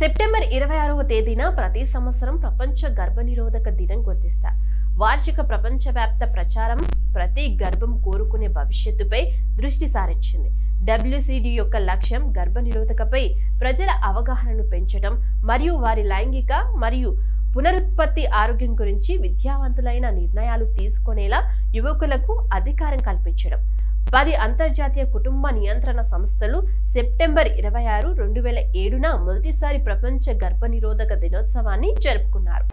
September ఇరవై ఆరవ తేదీన ప్రతి సంవత్సరం ప్రపంచ గర్భనిరోధక దినం గుర్తిస్తారు వార్షిక ప్రపంచవ్యాప్త ప్రచారం ప్రతి గర్భం కోరుకునే భవిష్యత్తుపై దృష్టి సారించింది డబ్ల్యూసిడి యొక్క లక్ష్యం గర్భనిరోధకపై ప్రజల అవగాహనను పెంచడం మరియు వారి లైంగిక మరియు పునరుత్పత్తి ఆరోగ్యం గురించి విద్యావంతులైన నిర్ణయాలు తీసుకునేలా యువకులకు అధికారం కల్పించడం పది అంతర్జాతీయ కుటుంబ నియంత్రణ సంస్థలు సెప్టెంబర్ ఇరవై ఆరు రెండు వేల ఏడున మొదటిసారి ప్రపంచ గర్భనిరోధక దినోత్సవాన్ని జరుపుకున్నారు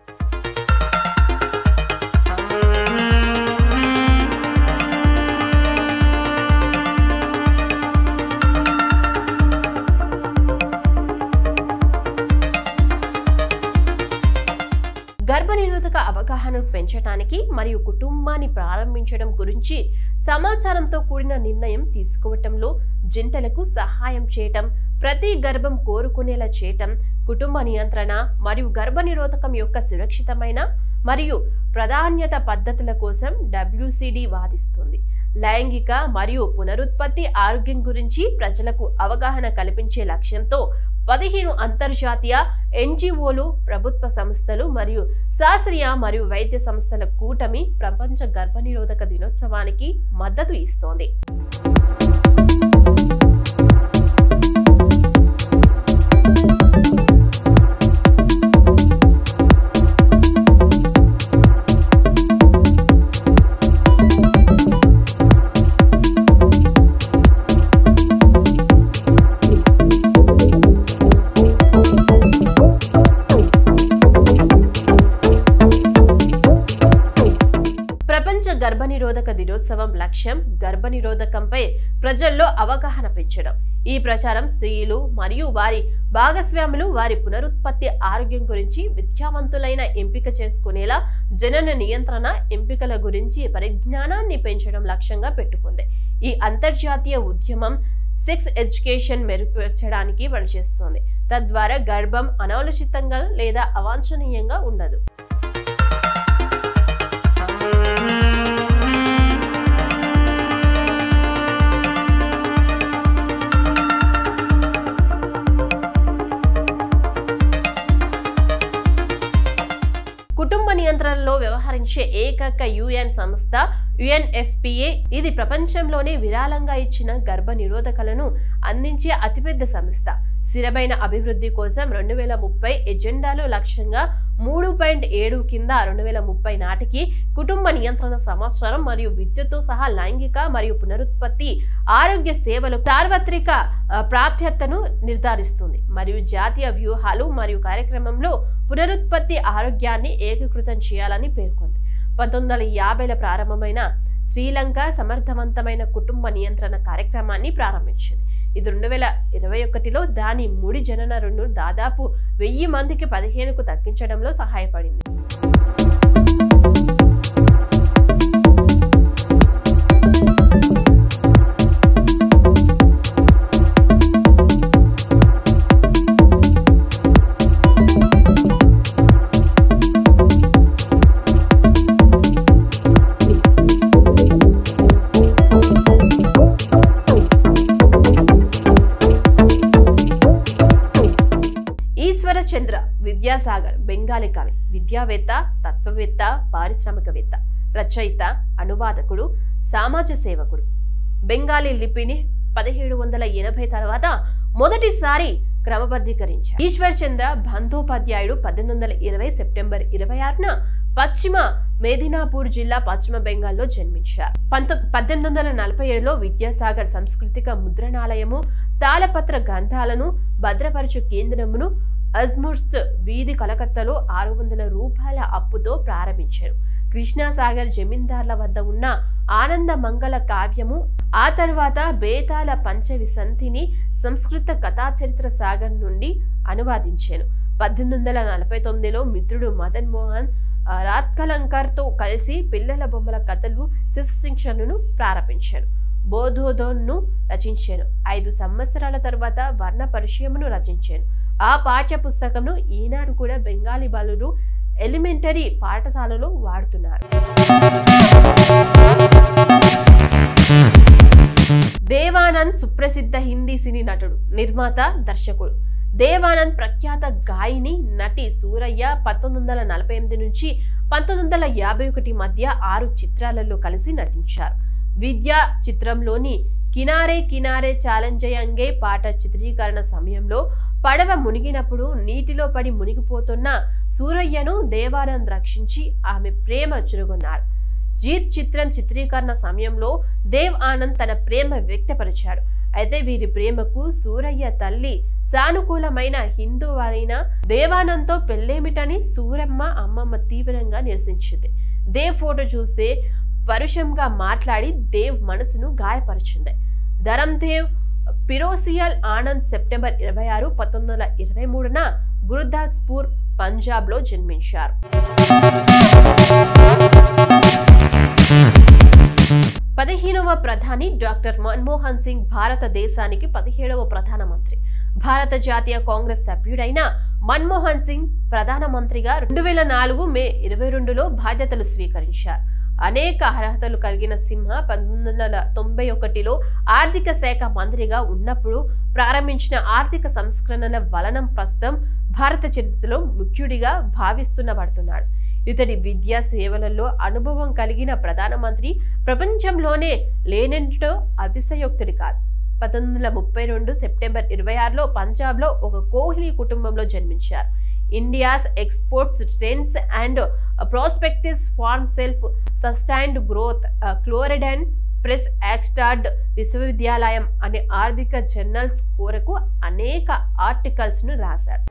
గర్భనిరోధక అవగాహనను పెంచడానికి మరియు కుటుంబాన్ని ప్రారంభించడం గురించి సమాచారంతో కూడిన నిర్ణయం తీసుకోవటంలో జంటలకు సహాయం చేయటం ప్రతి గర్భం కోరుకునేలా చేయటం కుటుంబ నియంత్రణ మరియు గర్భనిరోధకం యొక్క సురక్షితమైన మరియు ప్రాధాన్యత పద్ధతుల కోసం డబ్ల్యూసిడి వాదిస్తుంది లైంగిక మరియు పునరుత్పత్తి ఆరోగ్యం గురించి ప్రజలకు అవగాహన కల్పించే లక్ష్యంతో పదిహేను అంతర్జాతీయ ఎన్జిఓలు ప్రభుత్వ సంస్థలు మరియు శాస్త్రీయ మరియు వైద్య సంస్థల కూటమి ప్రపంచ గర్భనిరోధక దినోత్సవానికి మద్దతు ఇస్తోంది ప్రపంచ గర్భనిరోధక దినోత్సవం లక్ష్యం గర్భనిరోధకంపై ప్రజల్లో అవగాహన పెంచడం ఈ ప్రచారం స్త్రీలు మరియు వారి భాగస్వాములు వారి పునరుత్పత్తి ఆరోగ్యం గురించి విద్యావంతులైన ఎంపిక చేసుకునేలా జనన నియంత్రణ ఎంపికల గురించి పరిజ్ఞానాన్ని పెంచడం లక్ష్యంగా పెట్టుకుంది ఈ అంతర్జాతీయ ఉద్యమం సెక్స్ ఎడ్యుకేషన్ మెరుగుపరచడానికి పనిచేస్తుంది తద్వారా గర్భం అనాలోచితంగా లేదా అవాంఛనీయంగా ఉండదు కుటుంబ నియంత్రణలో వ్యవహరించే ఏకైక యుఎన్ సంస్థ యుఎన్ఎఫ్పిఏ ఇది ప్రపంచంలోనే విరాళంగా ఇచ్చిన గర్భ నిరోధకలను అందించే అతిపెద్ద సంస్థ స్థిరమైన అభివృద్ధి కోసం రెండు వేల ముప్పై ఎజెండాలో లక్ష్యంగా మూడు పాయింట్ ఏడు కింద రెండు వేల ముప్పై నాటికి కుటుంబ నియంత్రణ సమాచారం మరియు విద్యుత్తో సహా లైంగిక మరియు పునరుత్పత్తి ఆరోగ్య సేవలు సార్వత్రిక ఆ, ప్రాప్యతను నిర్ధారిస్తుంది మరియు జాతీయ వ్యూహాలు మరియు కార్యక్రమంలో పునరుత్పత్తి ఆరోగ్యాన్ని ఏకీకృతం చేయాలని పేర్కొంది పంతొమ్మిది వందల యాభైల ప్రారంభమైన శ్రీలంక సమర్థవంతమైన కుటుంబ నియంత్రణ కార్యక్రమాన్ని ప్రారంభించింది ఇది రెండు వేల ఇరవై ఒకటిలో దాని ముడి జననరును దాదాపు వెయ్యి మందికి పదిహేనుకు తగ్గించడంలో సహాయపడింది ఈశ్వర చంద్ర విద్యాసాగర్ బెంగాలీ కవి విద్యావేత్త తత్వవేత్త పారిశ్రామికవేత్త రచయిత అనువాదకుడు సమాజ సేవకుడు బెంగాలీ లిపిని పదిహేడు వందల ఎనభై తర్వాత మొదటిసారి క్రమబద్ధీకరించారు ఈశ్వర్ చంద్ర బంధోపాధ్యాయుడు పద్దెనిమిది వందల ఇరవై సెప్టెంబర్ ఇరవై ఆరున పశ్చిమ మేదినాపూర్ జిల్లా పశ్చిమ బెంగాల్లో జన్మించారు పంతొ పద్దెనిమిది వందల నలభై ఏడులో విద్యాసాగర్ సాంస్కృతిక ముద్రణాలయము తాళపత్ర గ్రంథాలను భద్రపరచు కేంద్రమును అజ్ముర్స్త్ వీధి కలకత్తాలో ఆరు వందల రూపాయల అప్పుతో ప్రారంభించారు కృష్ణాసాగర్ జమీందార్ల వద్ద ఉన్న ఆనంద మంగళ కావ్యము ఆ తర్వాత బేతాల పంచవిసంతిని సంస్కృత కథాచరిత్ర సాగర్ నుండి అనువాదించాను పద్దెనిమిది వందల నలభై తొమ్మిదిలో మిత్రుడు మదన్ మోహన్ ఆ, రాత్కలంకర్తో కలిసి పిల్లల బొమ్మల కథలు శిశు శిక్షణను ప్రారంభించారు బోధోదోన్ను రచించాను ఐదు సంవత్సరాల తర్వాత వర్ణ పరిచయమును రచించాను ఆ పాఠ్య పుస్తకంను ఈనాడు కూడా బెంగాలీ బాలురు ఎలిమెంటరీ పాఠశాలలో వాడుతున్నారు దేవానంద్ సుప్రసిద్ధ హిందీ సినీ నటుడు నిర్మాత దర్శకుడు దేవానంద్ ప్రఖ్యాత గాయని నటి సూరయ్య పంతొమ్మిది వందల నలభై ఎనిమిది నుంచి పంతొమ్మిది వందల యాభై ఒకటి మధ్య ఆరు చిత్రాలలో కలిసి నటించారు విద్య చిత్రంలోని కినారే కినారే ఛాలెంజయంగే పాట చిత్రీకరణ సమయంలో పడవ మునిగినప్పుడు నీటిలో పడి మునిగిపోతున్న సూరయ్యను దేవానంద్ రక్షించి ఆమె ప్రేమ చురుగొన్నారు జీత్ చిత్రం చిత్రీకరణ సమయంలో దేవ్ ఆనంద్ తన ప్రేమ వ్యక్తపరిచాడు అయితే వీరి ప్రేమకు సూరయ్య తల్లి సానుకూలమైన హిందూ అయిన దేవానంద్తో పెళ్ళేమిటని సూరమ్మ అమ్మమ్మ తీవ్రంగా నిరసించింది దేవ్ ఫోటో చూస్తే పరుషంగా మాట్లాడి దేవ్ మనసును గాయపరిచింది ధరమ్ దేవ్ పిరోసియల్ ఆనంద్ సెప్టెంబర్ ఇరవై ఆరు పంతొమ్మిది వందల ఇరవై మూడున గురుదాస్పూర్ పంజాబ్లో జన్మించారు పదిహేనవ ప్రధాని డాక్టర్ మన్మోహన్ సింగ్ భారతదేశానికి పదిహేడవ ప్రధానమంత్రి భారత జాతీయ కాంగ్రెస్ సభ్యుడైన మన్మోహన్ సింగ్ ప్రధానమంత్రిగా రెండు వేల నాలుగు మే ఇరవై రెండులో బాధ్యతలు స్వీకరించారు అనేక అర్హతలు కలిగిన సింహ పంతొమ్మిది వందల తొంభై ఒకటిలో ఆర్థిక శాఖ మంత్రిగా ఉన్నప్పుడు ప్రారంభించిన ఆర్థిక సంస్కరణల వలనం ప్రస్తుతం భారత చరిత్రలో ముఖ్యుడిగా భావిస్తున్నబడుతున్నాడు ఇతడి విద్యా సేవలలో అనుభవం కలిగిన ప్రధానమంత్రి ప్రపంచంలోనే లేనంటో అతిశయోక్తుడి కాదు పంతొమ్మిది వందల ముప్పై రెండు సెప్టెంబర్ ఇరవై ఆరులో పంజాబ్లో ఒక కోహ్లీ కుటుంబంలో జన్మించారు India's exports trends and prospectives form self sustained growth Clarendon press Oxford విశ్వవిద్యాలయం అనే ఆర్థిక జర్నల్స్ కొరకు అనేక ఆర్టికల్స్ను రాశారు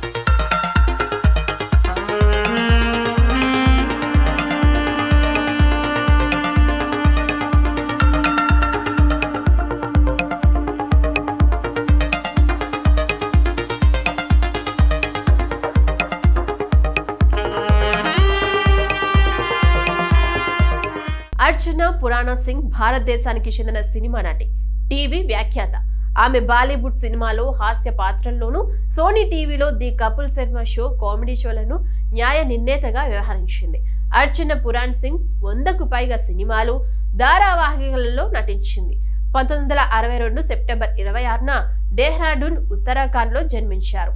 అర్చన పురాణ సింగ్ భారతదేశానికి చెందిన సినిమా నటి టీవీ వ్యాఖ్యాత ఆమె బాలీవుడ్ సినిమాలో హాస్య పాత్రల్లోనూ సోనీ టీవీలో the Kapil Sharma show comedy షోలను న్యాయ నిర్ణేతగా వ్యవహరించింది అర్చన పురాణ్ సింగ్ వందకు పైగా సినిమాలు ధారావాహికలలో నటించింది పంతొమ్మిది వందల అరవై రెండు సెప్టెంబర్ ఇరవై ఆరున డెహ్రాడూన్ ఉత్తరాఖండ్లో జన్మించారు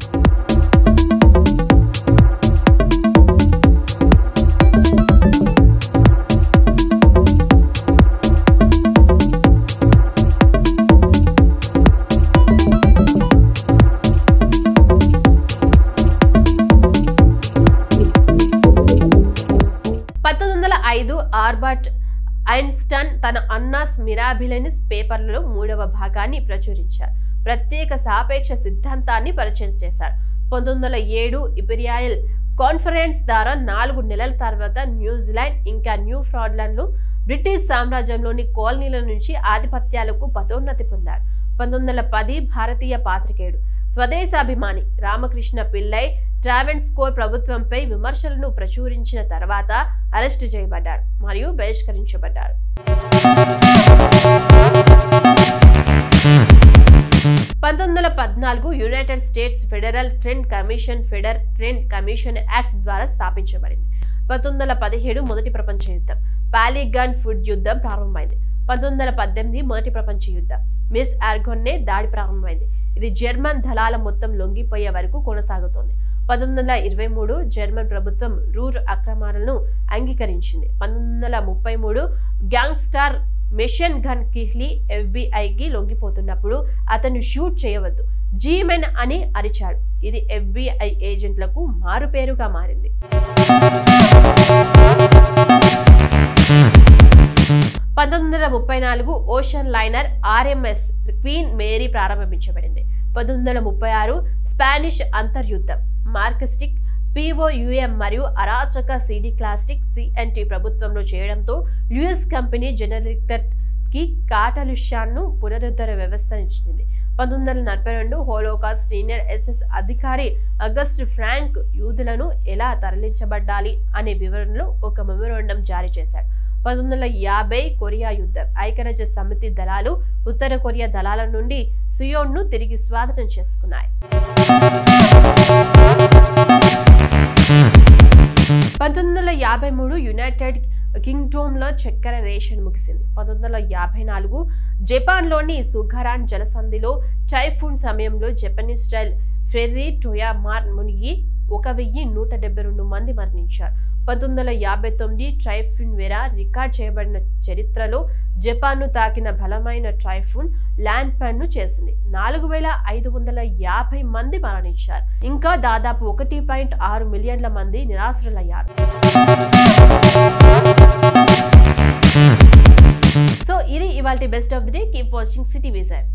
పంతొమ్మిది వందల ఐదు ఆర్బర్ట్ ఐన్స్టన్ తన అన్నాస్ మిరాబిలెనిస్ పేపర్లలో మూడవ భాగాన్ని ప్రచురించారు ప్రత్యేక సాపేక్ష సిద్ధాంతాన్ని పరిచయం చేశారు పంతొమ్మిది వందల ఏడు ఇంపీరియాల్ కాన్ఫరెన్స్ ద్వారా నాలుగు నెలల తర్వాత న్యూజిలాండ్ ఇంకా న్యూ ఫ్రాడ్లాండ్లు బ్రిటిష్ సామ్రాజ్యంలోని కాలనీల నుంచి ఆధిపత్యాలకు పదోన్నతి పొందారు పంతొమ్మిది వందల పది భారతీయ పాత్రికేయుడు స్వదేశాభిమాని రామకృష్ణ పిల్లై ట్రావెన్ స్కోర్ ప్రభుత్వంపై విమర్శలను ప్రచురించిన తర్వాత అరెస్టు చేయబడ్డాడు మరియు బహిష్కరించబడ్డాడు పంతొమ్మిది వందల పద్నాలుగు United States Federal trade commission federal trade commission act ద్వారా స్థాపించబడింది పంతొమ్మిది వందల పదిహేడు మొదటి ప్రపంచ యుద్ధం పాలిగన్ ఫుడ్ యుద్ధం ప్రారంభమైంది పంతొమ్మిది వందల పద్దెనిమిది మొదటి ప్రపంచ యుద్ధం మిస్ ఆర్గొన్నే దాడి ప్రారంభమైంది ఇది జర్మన్ దళాల మొత్తం లొంగిపోయే వరకు కొనసాగుతోంది పంతొమ్మిది వందల ఇరవై మూడు జర్మన్ ప్రభుత్వం రూర్ అక్రమాలను అంగీకరించింది పంతొమ్మిది వందల ముప్పై మూడు గ్యాంగ్స్టార్ మిషన్ గన్ కిహ్లీ ఎఫ్బిఐకి లొంగిపోతున్నప్పుడు అతను షూట్ చేయవద్దు జీమెన్ అని అరిచాడు ఇది ఎఫ్బిఐ ఏజెంట్లకు మారుపేరుగా మారింది పంతొమ్మిది వందల ముప్పై నాలుగు ocean liner RMS Queen Mary ప్రారంభించబడింది పంతొమ్మిది వందల ముప్పై ఆరు స్పానిష్ అంతర్యుద్ధం మార్కెస్టిక్ పిఓయుఎం మరియు అరాచక సిడి క్లాస్టిక్ సిఎన్టి ప్రభుత్వంలో చేయడంతో యుఎస్ కంపెనీ జనరేటర్ కి కాటలుష్యాన్ని పునరుద్ధర వ్యవస్థనిచ్చింది పంతొమ్మిది వందల నలభై రెండు హోలోకాస్ట్ సీనియర్ ఎస్ఎస్ అధికారి అగస్ట్ ఫ్రాంక్ యూదులను ఎలా తరలించబడ్డాలి అనే వివరణలో ఒక మెమోరాండం జారీ చేశాడు పంతొమ్మిది వందల యాభై కొరియా యుద్ధం ఐక్యరాజ్య సమితి దళాలు ఉత్తర కొరియా దళాల నుండి సుయోన్ను తిరిగి స్వాధీనం చేసుకున్నాయి పంతొమ్మిది వందల యాభై మూడు యునైటెడ్ కింగ్డోమ్లో చక్కెర రేషన్ ముగిసింది పంతొమ్మిది వందల యాభై నాలుగు జపాన్లోని సుఘరాన్ జలసంధిలో టైఫూన్ సమయంలో జపనీస్ స్టైల్ ఫెర్రీ టొయామార్ మునిగి ఒక వెయ్యి నూట డెబ్బై రెండు మంది మరణించారు పంతొమ్మిది వందల యాభై తొమ్మిది ట్రైఫూన్ వెరా రికార్డ్ చేయబడిన చరిత్రలో జపాన్ను తాకిన బలమైన ట్రైఫూన్ ల్యాండ్ ను చేసింది నాలుగు వేల ఐదు వందల యాభై మంది మరణించారు ఇంకా దాదాపు ఒకటి పాయింట్ ఆరు మిలియన్ల మంది నిరాశ్రులయ్యారు సో ఇది ఇవాళ best of the day keep watching City vision